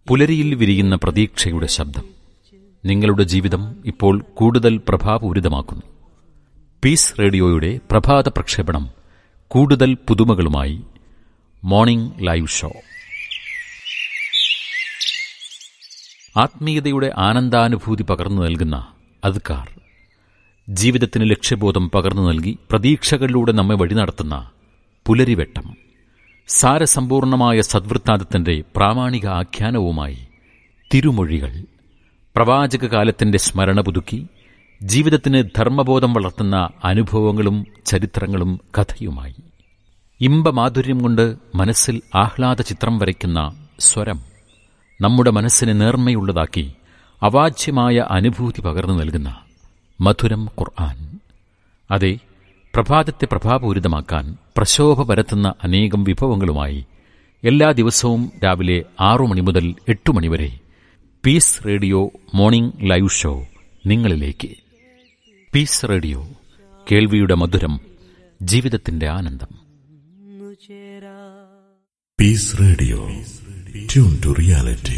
പുലരിയിൽ വിരിയുന്ന പ്രതീക്ഷയുടെ ശബ്ദം നിങ്ങളുടെ ജീവിതം ഇപ്പോൾ കൂടുതൽ പ്രഭാപൂരിതമാക്കുന്നു പീസ് റേഡിയോയുടെ പ്രഭാത പ്രക്ഷേപണം കൂടുതൽ പുതുമകളുമായി മോർണിംഗ് ലൈവ് ഷോ ആത്മീയതയുടെ ആനന്ദാനുഭൂതി പകർന്നു നൽകുന്ന അദ്കാർ ജീവിതത്തിന് ലക്ഷ്യബോധം പകർന്നു നൽകി പ്രതീക്ഷകളിലൂടെ നമ്മെ വഴി നടത്തുന്ന പുലരിവെട്ടം സാരസമ്പൂർണമായ സദ്വൃത്താന്തത്തിന്റെ പ്രാമാണിക ആഖ്യാനവുമായി തിരുമൊഴികൾ പ്രവാചക കാലത്തിന്റെ സ്മരണ പുതുക്കി ജീവിതത്തിന് ധർമ്മബോധം വളർത്തുന്ന അനുഭവങ്ങളും ചരിത്രങ്ങളും കഥയുമായി ഇമ്പമാധുര്യം കൊണ്ട് മനസ്സിൽ ആഹ്ലാദ ചിത്രം വരയ്ക്കുന്ന സ്വരം നമ്മുടെ മനസ്സിനെ നേർമ്മയുള്ളതാക്കി അവാച്യമായ അനുഭൂതി പകർന്നു നൽകുന്ന മധുരം ഖുർആൻ അതെ പ്രഭാതത്തെ പ്രഭാപൂരിതമാക്കാൻ പ്രശോഭ പരത്തുന്ന അനേകം വിഭവങ്ങളുമായി എല്ലാ ദിവസവും രാവിലെ ആറു മണി മുതൽ എട്ടു മണിവരെ peace radio morning live show നിങ്ങളിലേക്ക് പീസ് റേഡിയോ കേൾവിയുടെ മധുരം ജീവിതത്തിന്റെ ആനന്ദം Peace Radio. Tune to reality.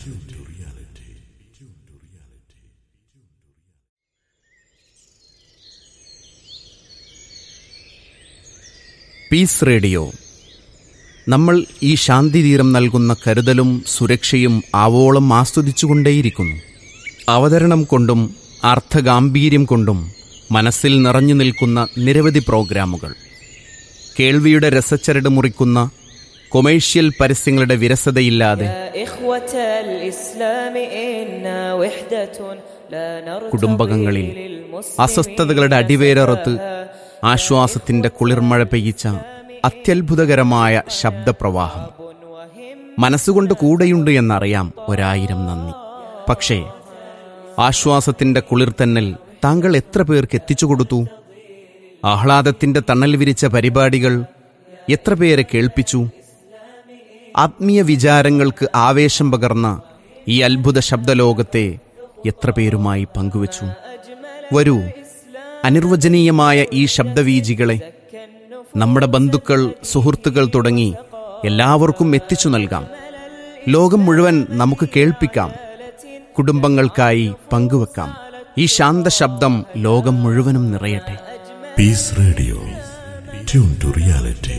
Peace radio നമ്മൾ ഈ ശാന്തിതീരം നൽകുന്ന കരുതലും സുരക്ഷയും ആവോളം ആസ്വദിച്ചുകൊണ്ടേയിരിക്കുന്നു അവതരണം കൊണ്ടും അർത്ഥഗാംഭീര്യം കൊണ്ടും മനസ്സിൽ നിറഞ്ഞു നിൽക്കുന്ന നിരവധി പ്രോഗ്രാമുകൾ കേൾവിയുടെ രസച്ചരട് മുറിക്കുന്ന കൊമേഴ്ഷ്യൽ പരസ്യങ്ങളുടെ വിരസതയില്ലാതെ يا إخوة الإسلام إنا وحدة لا نرتضي കുടുംബകങ്ങളിൽ للمسلمين അസ്വസ്ഥതകളുടെ അടിവേരറുത്ത് ആശ്വാസത്തിന്റെ കുളിർമഴ പെയ്യിച്ച അത്യത്ഭുതകരമായ ശബ്ദപ്രവാഹം മനസ്സുകൊണ്ട് കൂടെയുണ്ട് എന്നറിയാം ഒരായിരം നന്ദി പക്ഷേ ആശ്വാസത്തിന്റെ കുളിർത്തന്നൽ താങ്കൾ എത്ര പേർക്ക് എത്തിച്ചു കൊടുത്തു ആഹ്ലാദത്തിന്റെ തണൽ വിരിച്ച പരിപാടികൾ എത്ര പേരെ കേൾപ്പിച്ചു ആത്മീയ വിചാരങ്ങൾക്ക് ആവേശം പകർന്ന ഈ അത്ഭുത ശബ്ദലോകത്തെ എത്ര പേരുമായി പങ്കുവച്ചു വരൂ അനിർവചനീയമായ ഈ ശബ്ദവീജികളെ നമ്മുടെ ബന്ധുക്കൾ സുഹൃത്തുക്കൾ തുടങ്ങി എല്ലാവർക്കും എത്തിച്ചു നൽകാം ലോകം മുഴുവൻ നമുക്ക് കേൾപ്പിക്കാം കുടുംബങ്ങൾക്കായി പങ്കുവെക്കാം ഈ ശാന്ത ശബ്ദം ലോകം മുഴുവനും നിറയട്ടെ Peace Radio. Tune to reality.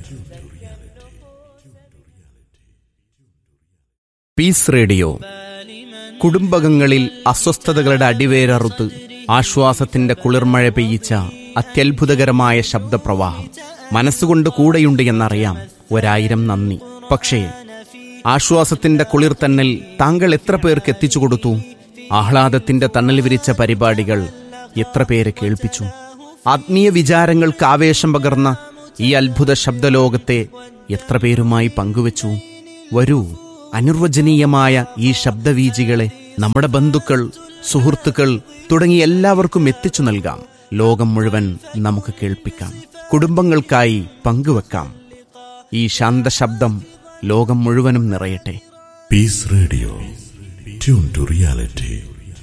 Peace radio കുടുംബകങ്ങളിൽ അസ്വസ്ഥതകളുടെ അടിവേരറുത്ത് ആശ്വാസത്തിന്റെ കുളിർമഴ പെയ്യിച്ച അത്യത്ഭുതകരമായ ശബ്ദപ്രവാഹം മനസ്സുകൊണ്ട് കൂടെയുണ്ട് എന്നറിയാം ഒരായിരം നന്ദി പക്ഷേ ആശ്വാസത്തിന്റെ കുളിർത്തന്നൽ താങ്കൾ എത്ര പേർക്ക് എത്തിച്ചു കൊടുത്തു ആഹ്ലാദത്തിന്റെ തണൽ വിരിച്ച പരിപാടികൾ എത്ര പേരെ കേൾപ്പിച്ചു ആത്മീയ വിചാരങ്ങൾക്ക് ആവേശം പകർന്ന ഈ അത്ഭുത ശബ്ദലോകത്തെ എത്ര പേരുമായി പങ്കുവച്ചു വരൂ അനിർവചനീയമായ ഈ ശബ്ദവീജികളെ നമ്മുടെ ബന്ധുക്കൾ സുഹൃത്തുക്കൾ തുടങ്ങി എല്ലാവർക്കും എത്തിച്ചു നൽകാം ലോകം മുഴുവൻ നമുക്ക് കേൾപ്പിക്കാം കുടുംബങ്ങൾക്കായി പങ്കുവെക്കാം ഈ ശാന്തശബ്ദം ലോകം മുഴുവനും നിറയട്ടെ Peace Radio. Tune to reality.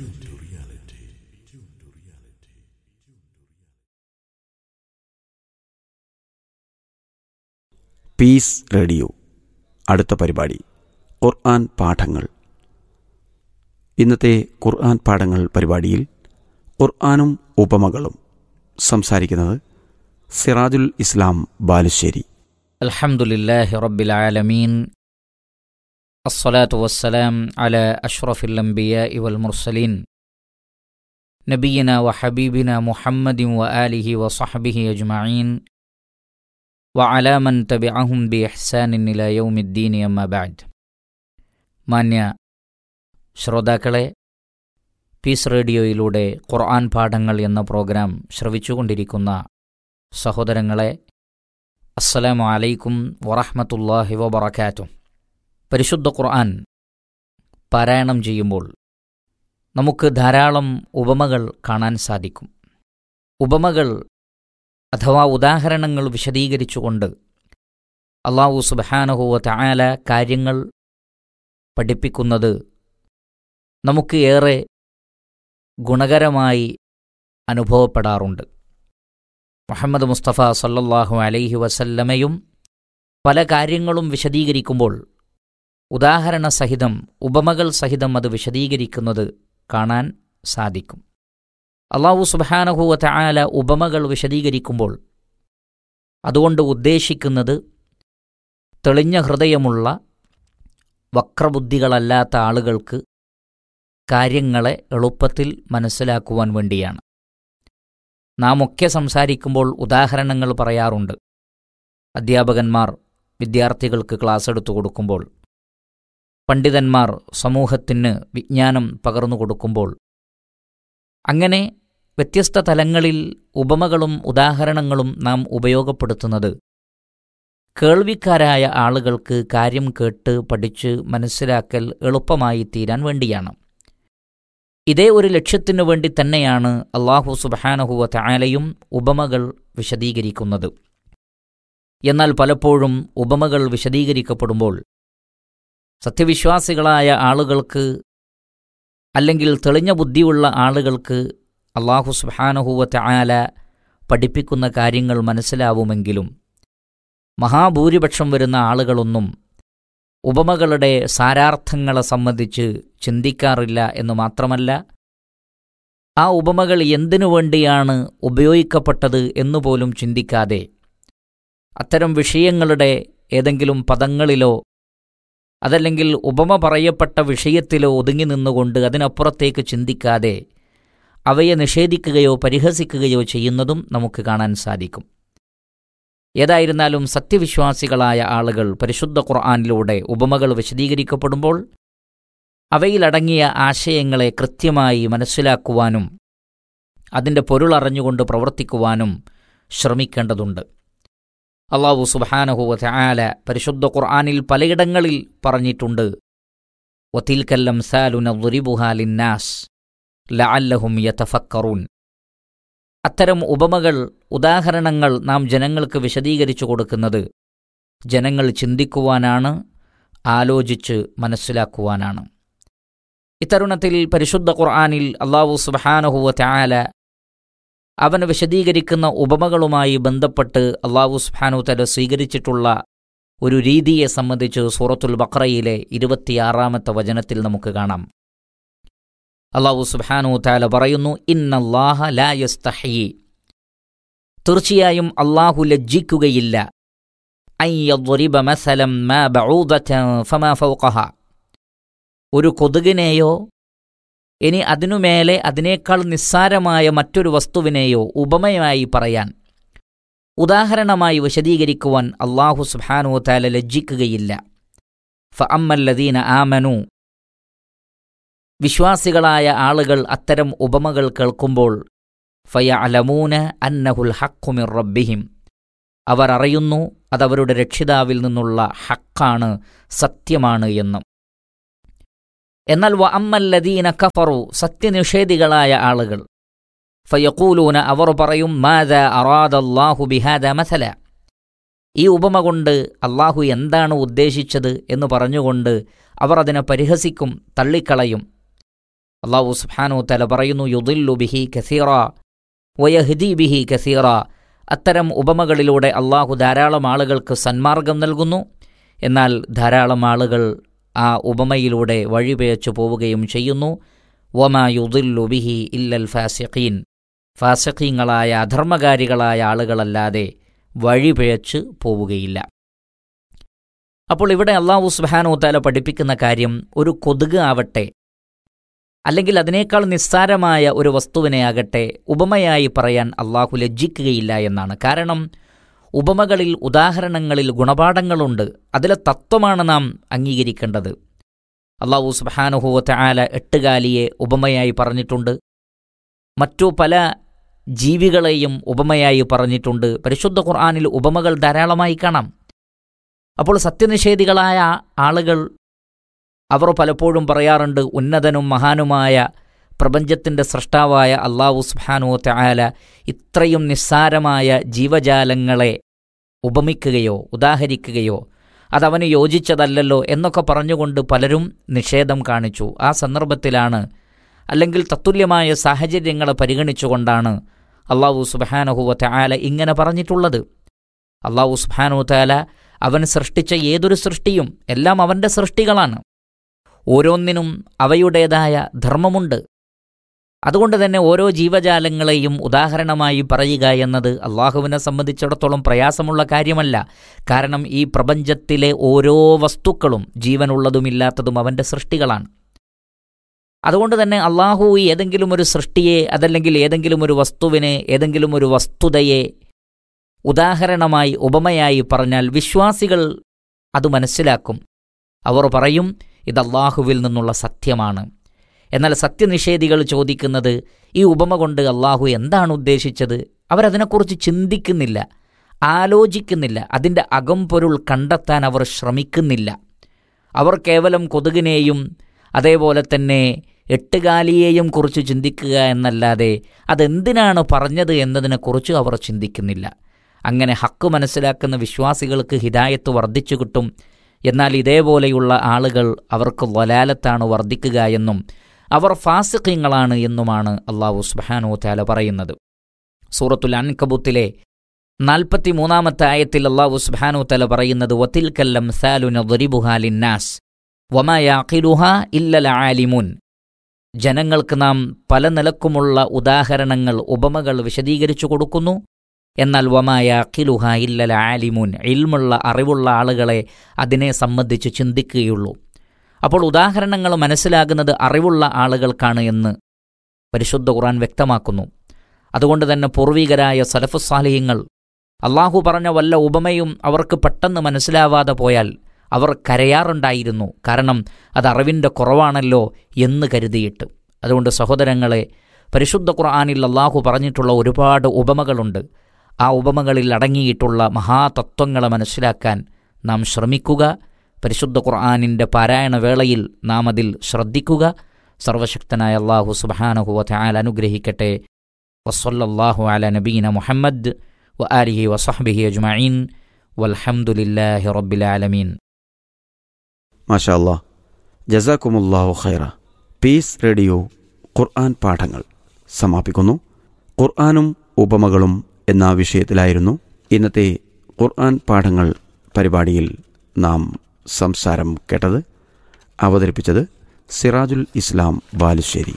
Peace radio അടുത്ത പരിപാടി ഖുർആൻ പാഠങ്ങൾ ഇന്നത്തെ ഖുർആൻ പാഠങ്ങൾ പരിപാടിയിൽ ഖുർആനും ഉപമകളും സംസാരിക്കുന്നത് സിറാജുൽ ഇസ്ലാം ബാലുശ്ശേരി الحمد لله رب العالمين الصلاة والسلام على أشرف الأنبياء والمرسلين نبينا وحبيبنا محمد وآله وصحبه أجمعين وعلى من تبعهم بإحسان إلى يوم الدين أما بعد മാന്യ ശ്രോതാക്കളെ പീസ് റേഡിയോയിലൂടെ ഖുർആൻ പാഠങ്ങൾ എന്ന പ്രോഗ്രാം ശ്രവിച്ചുകൊണ്ടിരിക്കുന്ന സഹോദരങ്ങളെ അസ്സലാമു അലൈക്കും വറഹ്മത്തുള്ളാഹി വബറകാതുഹു പരിശുദ്ധ ഖുർആൻ പാരായണം ചെയ്യുമ്പോൾ നമുക്ക് ധാരാളം ഉപമകൾ കാണാൻ സാധിക്കും ഉപമകൾ അഥവാ ഉദാഹരണങ്ങൾ വിശദീകരിച്ചുകൊണ്ട് അള്ളാഹു സുബ്ഹാനഹുവ തആല കാര്യങ്ങൾ പഠിപ്പിക്കുന്നത് നമുക്ക് ഏറെ ഗുണകരമായി അനുഭവപ്പെടാറുണ്ട് മുഹമ്മദ് മുസ്തഫ സല്ലല്ലാഹു അലൈഹി വസല്ലമയും പല കാര്യങ്ങളും വിശദീകരിക്കുമ്പോൾ ഉദാഹരണ സഹിതം ഉപമകൾ സഹിതം അത് വിശദീകരിക്കുന്നത് കാണാൻ സാധിക്കും അള്ളാഹു സുബാനഹുവത്ത ആല ഉപമകൾ വിശദീകരിക്കുമ്പോൾ അതുകൊണ്ട് ഉദ്ദേശിക്കുന്നത് തെളിഞ്ഞ ഹൃദയമുള്ള വക്രബുദ്ധികളല്ലാത്ത ആളുകൾക്ക് കാര്യങ്ങളെ എളുപ്പത്തിൽ മനസ്സിലാക്കുവാൻ വേണ്ടിയാണ് നാം ഒക്കെ സംസാരിക്കുമ്പോൾ ഉദാഹരണങ്ങൾ പറയാറുണ്ട് അധ്യാപകന്മാർ വിദ്യാർത്ഥികൾക്ക് ക്ലാസ് എടുത്തു കൊടുക്കുമ്പോൾ പണ്ഡിതന്മാർ സമൂഹത്തിന് വിജ്ഞാനം പകർന്നു കൊടുക്കുമ്പോൾ അങ്ങനെ വ്യത്യസ്ത തലങ്ങളിൽ ഉപമകളും ഉദാഹരണങ്ങളും നാം ഉപയോഗപ്പെടുത്തുന്നത് കേൾവിക്കാരായ ആളുകൾക്ക് കാര്യം കേട്ട് പഠിച്ച് മനസ്സിലാക്കൽ എളുപ്പമായി തീരാൻ വേണ്ടിയാണ് ഇതേ ഒരു ലക്ഷ്യത്തിനു വേണ്ടി തന്നെയാണ് അള്ളാഹു സുബാനഹുവ താലയും ഉപമകൾ വിശദീകരിക്കുന്നത് എന്നാൽ പലപ്പോഴും ഉപമകൾ വിശദീകരിക്കപ്പെടുമ്പോൾ സത്യവിശ്വാസികളായ ആളുകൾക്ക് അല്ലെങ്കിൽ തെളിഞ്ഞ ബുദ്ധിയുള്ള ആളുകൾക്ക് അള്ളാഹു സുബാനഹുവ താല പഠിപ്പിക്കുന്ന കാര്യങ്ങൾ മനസ്സിലാവുമെങ്കിലും മഹാഭൂരിപക്ഷം വരുന്ന ആളുകളൊന്നും ഉപമകളുടെ സാരാർത്ഥങ്ങളെ സംബന്ധിച്ച് ചിന്തിക്കാറില്ല എന്ന് മാത്രമല്ല ആ ഉപമകൾ എന്തിനു വേണ്ടിയാണ് ഉപയോഗിക്കപ്പെട്ടത് എന്നുപോലും ചിന്തിക്കാതെ അത്തരം വിഷയങ്ങളുടെ ഏതെങ്കിലും പദങ്ങളിലോ അതല്ലെങ്കിൽ ഉപമ പറയപ്പെട്ട വിഷയത്തിലോ ഒതുങ്ങി നിന്നുകൊണ്ട് അതിനപ്പുറത്തേക്ക് ചിന്തിക്കാതെ അവയെ നിഷേധിക്കുകയോ പരിഹസിക്കുകയോ ചെയ്യുന്നതും നമുക്ക് കാണാൻ സാധിക്കും ഏതായിരുന്നാലും സത്യവിശ്വാസികളായ ആളുകൾ പരിശുദ്ധ ഖുർആാനിലൂടെ ഉപമകൾ വിശദീകരിക്കപ്പെടുമ്പോൾ അവയിലടങ്ങിയ ആശയങ്ങളെ കൃത്യമായി മനസ്സിലാക്കുവാനും അതിൻ്റെ പൊരുളറിഞ്ഞുകൊണ്ട് പ്രവർത്തിക്കുവാനും ശ്രമിക്കേണ്ടതുണ്ട് അള്ളാഹു സുബാനഹുവ ആല പരിശുദ്ധ ഖുർആാനിൽ പലയിടങ്ങളിൽ പറഞ്ഞിട്ടുണ്ട് വത്തിൽക്കല്ലം സാലുന ദുരിബുഹാലിന്നാസ് ലഅല്ലഹും യതഫക്കറൂൻ അത്തരം ഉപമകൾ ഉദാഹരണങ്ങൾ നാം ജനങ്ങൾക്ക് വിശദീകരിച്ചു കൊടുക്കുന്നത് ജനങ്ങൾ ചിന്തിക്കുവാനാണ് ആലോചിച്ച് മനസ്സിലാക്കുവാനാണ് ഇത്തരുണത്തിൽ പരിശുദ്ധ ഖുർആാനിൽ അള്ളാഹു സുബാനഹുവ ആല അവന് വിശദീകരിക്കുന്ന ഉപമകളുമായി ബന്ധപ്പെട്ട് അള്ളാഹു സുബാനു തല സ്വീകരിച്ചിട്ടുള്ള ഒരു രീതിയെ സംബന്ധിച്ച് സൂറത്തുൽ ബക്രയിലെ ഇരുപത്തിയാറാമത്തെ വചനത്തിൽ നമുക്ക് കാണാം അള്ളാഹു സുബാനു താല പറയുന്നു ഇന്നല്ലാഹ ലാ യസ്തഹി തീർച്ചയായും അള്ളാഹു ലജ്ജിക്കുകയില്ല അയ്യദ്വരിബ മസലം മാ ബഊദതൻ ഫമാ ഫൗഖഹ ഒരു കൊതുകിനെയോ ഇനി അതിനുമേലെ അതിനേക്കാൾ നിസ്സാരമായ മറ്റൊരു വസ്തുവിനെയോ ഉപമയായി പറയാൻ ഉദാഹരണമായി വിശദീകരിക്കുവാൻ അള്ളാഹു സുബാനു താല ലജ്ജിക്കുകയില്ല ഫ അമ്മല്ലദീന ആമനു വിശ്വാസികളായ ആളുകൾ അത്തരം ഉപമകൾ കേൾക്കുമ്പോൾ ഫയ അലമൂന അന്നഹുൽ ഹക്കുമിർ റബ്ബിഹിം അവർ അറിയുന്നു അതവരുടെ രക്ഷിതാവിൽ നിന്നുള്ള ഹക്കാണ് സത്യമാണ് എന്നും എന്നാൽ വ അമ്മല്ലദീന കഫറു സത്യനിഷേധികളായ ആളുകൾ ഫയക്കൂലൂന അവർ പറയും മാത അറാദല്ലാഹു ബിഹാദ മസല ഈ ഉപമ കൊണ്ട് അള്ളാഹു എന്താണ് ഉദ്ദേശിച്ചത് എന്ന് പറഞ്ഞുകൊണ്ട് അവർ അതിനെ പരിഹസിക്കും തള്ളിക്കളയും അള്ളാഹു സുബ്ഹാനു തല പറയുന്നു യുദില്ലു ബിഹി കസീറ വയഹ്ദി ബിഹി കസീറ അത്തരം ഉപമകളിലൂടെ അള്ളാഹു ധാരാളം ആളുകൾക്ക് സന്മാർഗം നൽകുന്നു എന്നാൽ ധാരാളം ആളുകൾ ആ ഉപമയിലൂടെ വഴിപയച്ചു പോവുകയും ചെയ്യുന്നു വമാ യുദില്ലു ബിഹി ഇല്ലൽ ഫാസിഖീൻ ഫാസിഖീങ്ങളായ അധർമ്മകാരികളായ ആളുകളല്ലാതെ വഴിപിഴച്ച് പോവുകയില്ല അപ്പോൾ ഇവിടെ അള്ളാഹു സുബാനോ താല പഠിപ്പിക്കുന്ന കാര്യം ഒരു കൊതുക് ആവട്ടെ അല്ലെങ്കിൽ അതിനേക്കാൾ നിസ്സാരമായ ഒരു വസ്തുവിനെ ആകട്ടെ ഉപമയായി പറയാൻ അള്ളാഹു ലജ്ജിക്കുകയില്ല എന്നാണ് കാരണം ഉപമകളിൽ ഉദാഹരണങ്ങളിൽ ഗുണപാഠങ്ങളുണ്ട് അതിലെ തത്വമാണ് നാം അംഗീകരിക്കേണ്ടത് അള്ളാഹു സുബാനുഹൂവത്തെ ആല എട്ടുകാലിയെ ഉപമയായി പറഞ്ഞിട്ടുണ്ട് മറ്റു പല ജീവികളെയും ഉപമയായി പറഞ്ഞിട്ടുണ്ട് പരിശുദ്ധ ഖുർആാനിൽ ഉപമകൾ ധാരാളമായി കാണാം അപ്പോൾ സത്യനിഷേധികളായ ആളുകൾ അവർ പലപ്പോഴും പറയാറുണ്ട് ഉന്നതനും മഹാനുമായ പ്രപഞ്ചത്തിൻ്റെ സൃഷ്ടാവായ അള്ളാഹു സുബാനു തയാല ഇത്രയും നിസ്സാരമായ ജീവജാലങ്ങളെ ഉപമിക്കുകയോ ഉദാഹരിക്കുകയോ അതവന് യോജിച്ചതല്ലല്ലോ എന്നൊക്കെ പറഞ്ഞുകൊണ്ട് പലരും നിഷേധം കാണിച്ചു ആ സന്ദർഭത്തിലാണ് അല്ലെങ്കിൽ തത്തുല്യമായ സാഹചര്യങ്ങളെ പരിഗണിച്ചുകൊണ്ടാണ് അള്ളാഹു സുബാനഹുവ തയാല ഇങ്ങനെ പറഞ്ഞിട്ടുള്ളത് അള്ളാഹു സുബാനു തയാല അവൻ സൃഷ്ടിച്ച ഏതൊരു സൃഷ്ടിയും എല്ലാം അവൻ്റെ സൃഷ്ടികളാണ് ഓരോന്നിനും അവയുടേതായ ധർമ്മമുണ്ട് അതുകൊണ്ട് തന്നെ ഓരോ ജീവജാലങ്ങളെയും ഉദാഹരണമായി പറയുക എന്നത് അള്ളാഹുവിനെ സംബന്ധിച്ചിടത്തോളം പ്രയാസമുള്ള കാര്യമല്ല കാരണം ഈ പ്രപഞ്ചത്തിലെ ഓരോ വസ്തുക്കളും ജീവനുള്ളതുമില്ലാത്തതും അവൻ്റെ സൃഷ്ടികളാണ് അതുകൊണ്ട് തന്നെ അള്ളാഹു ഏതെങ്കിലും ഒരു സൃഷ്ടിയെ അതല്ലെങ്കിൽ ഏതെങ്കിലും ഒരു വസ്തുവിനെ ഏതെങ്കിലും ഒരു വസ്തുതയെ ഉദാഹരണമായി ഉപമയായി പറഞ്ഞാൽ വിശ്വാസികൾ അത് മനസ്സിലാക്കും അവർ പറയും ഇത് അള്ളാഹുവിൽ നിന്നുള്ള സത്യമാണ് എന്നാൽ സത്യനിഷേധികൾ ചോദിക്കുന്നത് ഈ ഉപമ കൊണ്ട് അള്ളാഹു എന്താണ് ഉദ്ദേശിച്ചത് അവരതിനെക്കുറിച്ച് ചിന്തിക്കുന്നില്ല ആലോചിക്കുന്നില്ല അതിൻ്റെ അകംപൊരുൾ കണ്ടെത്താൻ അവർ ശ്രമിക്കുന്നില്ല അവർ കേവലം കൊതുകിനെയും അതേപോലെ തന്നെ എട്ടുകാലിയെയും കുറിച്ച് ചിന്തിക്കുക എന്നല്ലാതെ അതെന്തിനാണ് പറഞ്ഞത് എന്നതിനെക്കുറിച്ച് അവർ ചിന്തിക്കുന്നില്ല അങ്ങനെ ഹക്ക് മനസ്സിലാക്കുന്ന വിശ്വാസികൾക്ക് ഹിദായത്ത് വർദ്ധിച്ചു കിട്ടും എന്നാൽ ഇതേപോലെയുള്ള ആളുകൾ അവർക്ക് വലാലത്താണ് വർദ്ധിക്കുക എന്നും അവർ ഫാസിഖ്യങ്ങളാണ് എന്നുമാണ് അള്ളാഹു സുബാനോ താല പറയുന്നത് സൂറത്തുൽ അൻകബൂത്തിലെ നാൽപ്പത്തി മൂന്നാമത്തെ ആയത്തിൽ അള്ളാഹു സുബാനോ താല പറയുന്നത് വത്തിൽക്കല്ലം സാലുന ദരിബുഹാലിന്നാസ് വമയാഖിലുഹ ഇല്ലല ആലിമുൻ ജനങ്ങൾക്ക് നാം പല നിലക്കുമുള്ള ഉദാഹരണങ്ങൾ ഉപമകൾ വിശദീകരിച്ചു കൊടുക്കുന്നു എന്നാൽ വമായ അഖിലുഹ ഇല്ലല ആലിമുൻ ഇൽമുള്ള അറിവുള്ള ആളുകളെ അതിനെ സംബന്ധിച്ച് ചിന്തിക്കുകയുള്ളൂ അപ്പോൾ ഉദാഹരണങ്ങൾ മനസ്സിലാകുന്നത് അറിവുള്ള ആളുകൾക്കാണ് എന്ന് പരിശുദ്ധ ഖുർആൻ വ്യക്തമാക്കുന്നു അതുകൊണ്ട് തന്നെ പൂർവികരായ സലഫുസാലിഹ്യങ്ങൾ അള്ളാഹു പറഞ്ഞ വല്ല ഉപമയും അവർക്ക് പെട്ടെന്ന് മനസ്സിലാവാതെ പോയാൽ അവർ കരയാറുണ്ടായിരുന്നു കാരണം അത് അറിവിൻ്റെ കുറവാണല്ലോ എന്ന് കരുതിയിട്ട് അതുകൊണ്ട് സഹോദരങ്ങളെ പരിശുദ്ധ ഖുർആാനിൽ അള്ളാഹു പറഞ്ഞിട്ടുള്ള ഒരുപാട് ഉപമകളുണ്ട് ആ ഉപമകളിൽ അടങ്ങിയിട്ടുള്ള മഹാതത്വങ്ങളെ മനസ്സിലാക്കാൻ നാം ശ്രമിക്കുക പരിശുദ്ധ ഖുർആാനിൻ്റെ പാരായണ വേളയിൽ നാം അതിൽ ശ്രദ്ധിക്കുക സർവശക്തനായ അള്ളാഹു സുബാനഹുവ ആൽ അനുഗ്രഹിക്കട്ടെ വസ്വല്ലാഹു അല നബീന മുഹമ്മദ് വ ആലിഹി വസഹബിഹി അജ്മഈൻ വൽഹംദുലില്ലാഹി റബ്ബിൽ ആലമീൻ മാഷാ അല്ലാ ജസാക്കുമുല്ലാഹു ഖൈറ പീസ് റേഡിയോ ഖുർആൻ പാഠങ്ങൾ സമാപിക്കുന്നു ഖുർആനും ഉപമകളും എന്ന വിഷയത്തിലായിരുന്നു ഇന്നത്തെ ഖുർആൻ പാഠങ്ങൾ പരിപാടിയിൽ നാം സംസാരം കേട്ടത് അവതരിപ്പിച്ചത് സിറാജുൽ ഇസ്ലാം ബാലുശ്ശേരി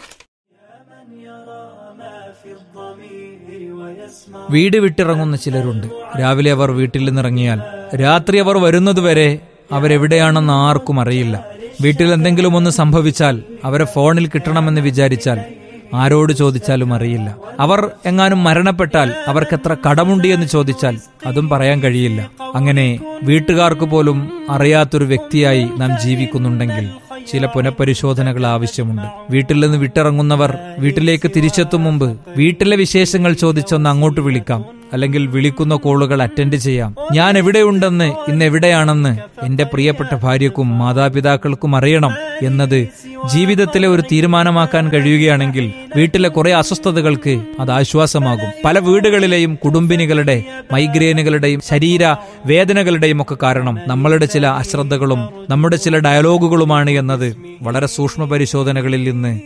വീട് വിട്ടിറങ്ങുന്ന ചിലരുണ്ട് രാവിലെ അവർ വീട്ടിൽ നിന്നിറങ്ങിയാൽ രാത്രി അവർ വരുന്നതുവരെ അവരെവിടെയാണെന്ന് ആർക്കും അറിയില്ല വീട്ടിൽ എന്തെങ്കിലും ഒന്ന് സംഭവിച്ചാൽ അവരെ ഫോണിൽ കിട്ടണമെന്ന് വിചാരിച്ചാൽ ആരോട് ചോദിച്ചാലും അറിയില്ല അവർ എങ്ങാനും മരണപ്പെട്ടാൽ അവർക്ക് എത്ര കടമുണ്ട് എന്ന് ചോദിച്ചാൽ അതും പറയാൻ കഴിയില്ല അങ്ങനെ വീട്ടുകാർക്ക് പോലും അറിയാത്തൊരു വ്യക്തിയായി നാം ജീവിക്കുന്നുണ്ടെങ്കിൽ ചില പുനഃപരിശോധനകൾ ആവശ്യമുണ്ട് വീട്ടിൽ നിന്ന് വിട്ടിറങ്ങുന്നവർ വീട്ടിലേക്ക് തിരിച്ചെത്തും മുമ്പ് വീട്ടിലെ വിശേഷങ്ങൾ ചോദിച്ചൊന്ന് അങ്ങോട്ട് വിളിക്കാം അല്ലെങ്കിൽ വിളിക്കുന്ന കോളുകൾ അറ്റൻഡ് ചെയ്യാം ഞാൻ എവിടെയുണ്ടെന്ന് ഇന്ന് എവിടെയാണെന്ന് എന്റെ പ്രിയപ്പെട്ട ഭാര്യക്കും മാതാപിതാക്കൾക്കും അറിയണം എന്നത് ജീവിതത്തിലെ ഒരു തീരുമാനമാക്കാൻ കഴിയുകയാണെങ്കിൽ വീട്ടിലെ കുറെ അസ്വസ്ഥതകൾക്ക് അത് ആശ്വാസമാകും പല വീടുകളിലെയും കുടുംബിനികളുടെ മൈഗ്രെയിനുകളുടെയും ശരീര വേദനകളുടെയും ഒക്കെ കാരണം നമ്മളുടെ ചില അശ്രദ്ധകളും നമ്മുടെ ചില ഡയലോഗുകളുമാണ് എന്നത് വളരെ സൂക്ഷ്മ പരിശോധനകളിൽ നിന്ന്